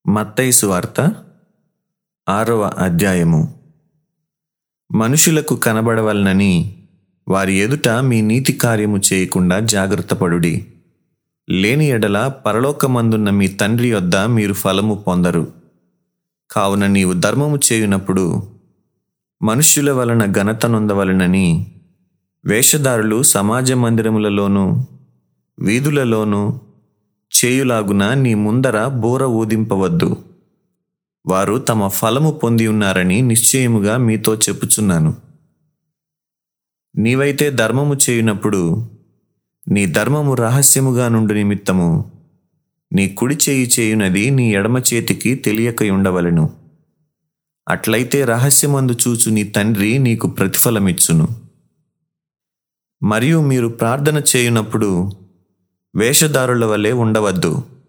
మత్తయి సువార్త ఆరవ అధ్యాయము మనుషులకు కనబడవలనని వారి ఎదుట మీ నీతి కార్యము చేయకుండా జాగ్రత్తపడుడి లేని ఎడల పరలోకమందున్న మీ తండ్రి యొద్ద మీరు ఫలము పొందరు కావున నీవు ధర్మము చేయునప్పుడు మనుష్యుల వలన ఘనత నొందవలనని వేషధారులు సమాజ మందిరములలోనూ వీధులలోనూ చేయులాగున నీ ముందర బోర ఊదింపవద్దు వారు తమ ఫలము పొంది ఉన్నారని నిశ్చయముగా మీతో చెప్పుచున్నాను నీవైతే ధర్మము చేయునప్పుడు నీ ధర్మము రహస్యముగా నుండి నిమిత్తము నీ కుడి చేయి చేయునది నీ ఎడమ చేతికి తెలియక ఉండవలెను అట్లయితే రహస్యమందు చూచు నీ తండ్రి నీకు ప్రతిఫలమిచ్చును మరియు మీరు ప్రార్థన చేయునప్పుడు వేషధారుల వలె ఉండవద్దు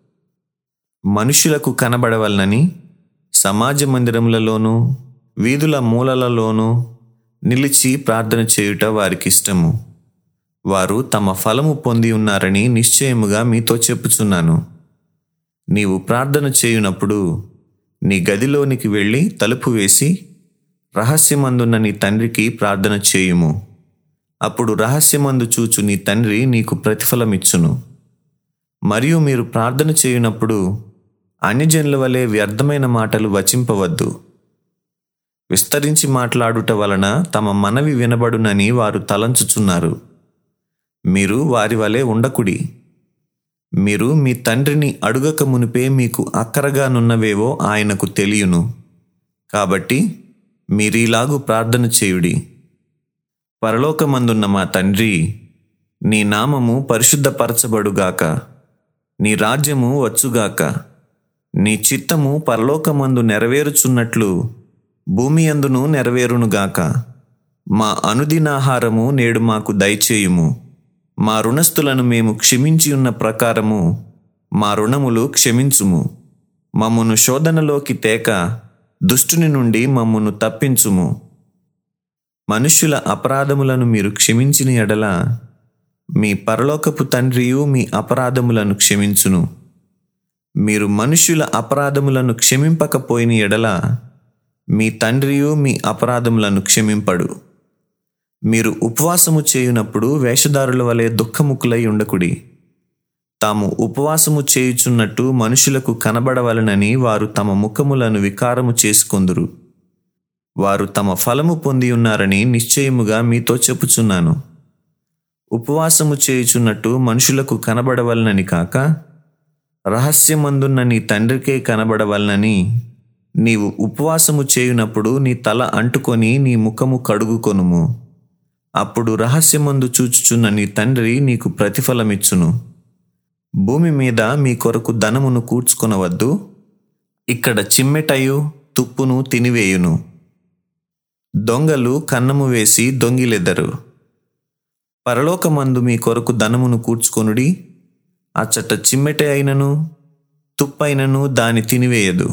మనుషులకు కనబడవలనని సమాజ మందిరములలోనూ వీధుల మూలలలోనూ నిలిచి ప్రార్థన చేయుట వారికి ఇష్టము వారు తమ ఫలము పొంది ఉన్నారని నిశ్చయముగా మీతో చెప్పుచున్నాను నీవు ప్రార్థన చేయునప్పుడు నీ గదిలోనికి వెళ్ళి తలుపు వేసి రహస్యమందున్న నీ తండ్రికి ప్రార్థన చేయుము అప్పుడు రహస్యమందు చూచు నీ తండ్రి నీకు ప్రతిఫలమిచ్చును మరియు మీరు ప్రార్థన చేయునప్పుడు అన్యజనుల వలె వ్యర్థమైన మాటలు వచింపవద్దు విస్తరించి మాట్లాడుట వలన తమ మనవి వినబడునని వారు తలంచుచున్నారు మీరు వారి వలె ఉండకుడి మీరు మీ తండ్రిని అడుగక మునిపే మీకు అక్కరగానున్నవేవో ఆయనకు తెలియను కాబట్టి మీరీలాగు ప్రార్థన చేయుడి పరలోకమందున్న మా తండ్రి నీ నామము పరిశుద్ధపరచబడుగాక నీ రాజ్యము వచ్చుగాక నీ చిత్తము పరలోకమందు నెరవేరుచున్నట్లు భూమి అందును నెరవేరునుగాక మా అనుదినాహారము నేడు మాకు దయచేయుము మా రుణస్థులను మేము క్షమించి ఉన్న ప్రకారము మా రుణములు క్షమించుము మమ్మను శోధనలోకి తేక దుష్టుని నుండి మమ్మను తప్పించుము మనుష్యుల అపరాధములను మీరు క్షమించిన ఎడల మీ పరలోకపు తండ్రియు మీ అపరాధములను క్షమించును మీరు మనుష్యుల అపరాధములను క్షమింపకపోయిన ఎడల మీ తండ్రియు మీ అపరాధములను క్షమింపడు మీరు ఉపవాసము చేయునప్పుడు వేషధారుల వలె దుఃఖముఖులై ఉండకుడి తాము ఉపవాసము చేయుచున్నట్టు మనుషులకు కనబడవలనని వారు తమ ముఖములను వికారము చేసుకొందురు వారు తమ ఫలము పొంది ఉన్నారని నిశ్చయముగా మీతో చెప్పుచున్నాను ఉపవాసము చేయుచున్నట్టు మనుషులకు కనబడవలనని కాక రహస్యమందున్న నీ తండ్రికే కనబడవలనని నీవు ఉపవాసము చేయునప్పుడు నీ తల అంటుకొని నీ ముఖము కడుగుకొనుము అప్పుడు రహస్యమందు చూచుచున్న నీ తండ్రి నీకు ప్రతిఫలమిచ్చును భూమి మీద మీ కొరకు ధనమును కూర్చుకొనవద్దు ఇక్కడ చిమ్మెటయు తుప్పును తినివేయును దొంగలు కన్నము వేసి దొంగిలెదరు పరలోకమందు మీ కొరకు ధనమును కూర్చుకొనుడి అచ్చట చిమ్మెట అయినను తుప్పైనను దాని తినివేయదు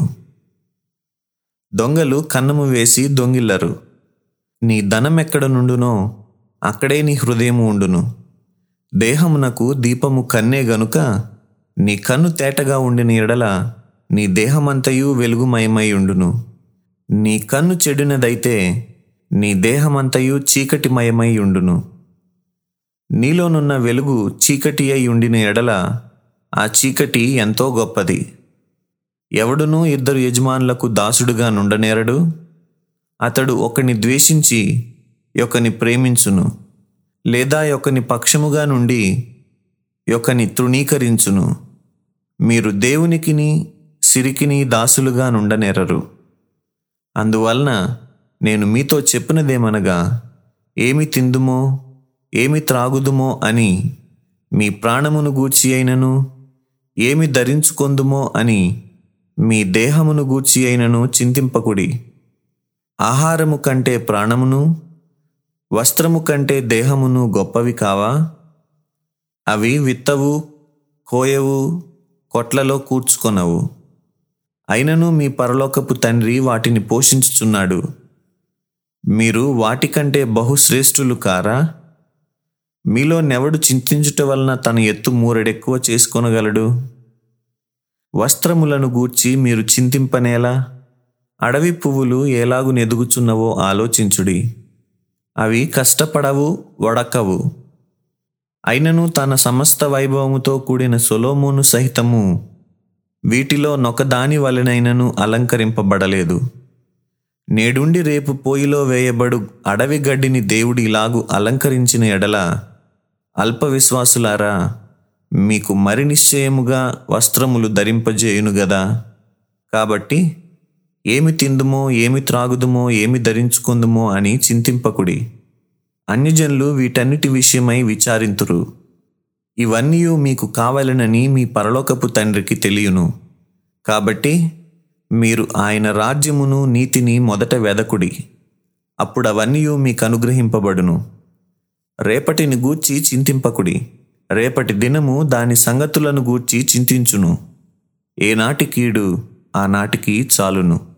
దొంగలు కన్నము వేసి దొంగిల్లరు నీ ధనం ఎక్కడ నుండునో అక్కడే నీ హృదయము ఉండును దేహమునకు దీపము కన్నే గనుక నీ కన్ను తేటగా ఉండిన ఎడల నీ దేహమంతయు వెలుగుమయమై ఉండును నీ కన్ను చెడినదైతే నీ దేహమంతయు చీకటిమయమై ఉండును నీలోనున్న వెలుగు చీకటి అయి ఉండిన ఎడల ఆ చీకటి ఎంతో గొప్పది ఎవడునూ ఇద్దరు యజమానులకు దాసుడుగా నుండనేరడు అతడు ఒకని ద్వేషించి ఒకని ప్రేమించును లేదా ఒకని పక్షముగా నుండి ఒకని తృణీకరించును మీరు దేవునికిని సిరికిని దాసులుగా నుండనేరరు అందువలన నేను మీతో చెప్పినదేమనగా ఏమి తిందుమో ఏమి త్రాగుదుమో అని మీ ప్రాణమును గూర్చి అయినను ఏమి ధరించుకొందుమో అని మీ దేహమును గూర్చి అయినను చింతింపకుడి ఆహారము కంటే ప్రాణమును వస్త్రము కంటే దేహమును గొప్పవి కావా అవి విత్తవు కోయవు కొట్లలో కూర్చుకొనవు అయినను మీ పరలోకపు తండ్రి వాటిని పోషించుచున్నాడు మీరు వాటికంటే బహుశ్రేష్ఠులు కారా మీలో నెవడు చింతించుట వలన తన ఎత్తు మూరెడెక్కువ చేసుకొనగలడు వస్త్రములను గూర్చి మీరు చింతింపనేలా అడవి పువ్వులు ఎలాగు నెదుగుచున్నవో ఆలోచించుడి అవి కష్టపడవు వడకవు అయినను తన సమస్త వైభవముతో కూడిన సొలోమోను సహితము వీటిలో నొకదాని వలనైనను అలంకరింపబడలేదు నేడుండి రేపు పోయిలో వేయబడు అడవి గడ్డిని దేవుడి ఇలాగు అలంకరించిన ఎడల అల్ప విశ్వాసులారా మీకు మరి నిశ్చయముగా వస్త్రములు ధరింపజేయును గదా కాబట్టి ఏమి తిందుమో ఏమి త్రాగుదుమో ఏమి ధరించుకుందుమో అని చింతింపకుడి అన్యజనులు వీటన్నిటి విషయమై విచారింతురు ఇవన్నీ మీకు కావాలనని మీ పరలోకపు తండ్రికి తెలియను కాబట్టి మీరు ఆయన రాజ్యమును నీతిని మొదట వెదకుడి అప్పుడు అవన్నీ మీకు అనుగ్రహింపబడును రేపటిని గూర్చి చింతింపకుడి రేపటి దినము దాని సంగతులను గూర్చి చింతించును ఏనాటి కీడు ఆనాటికి చాలును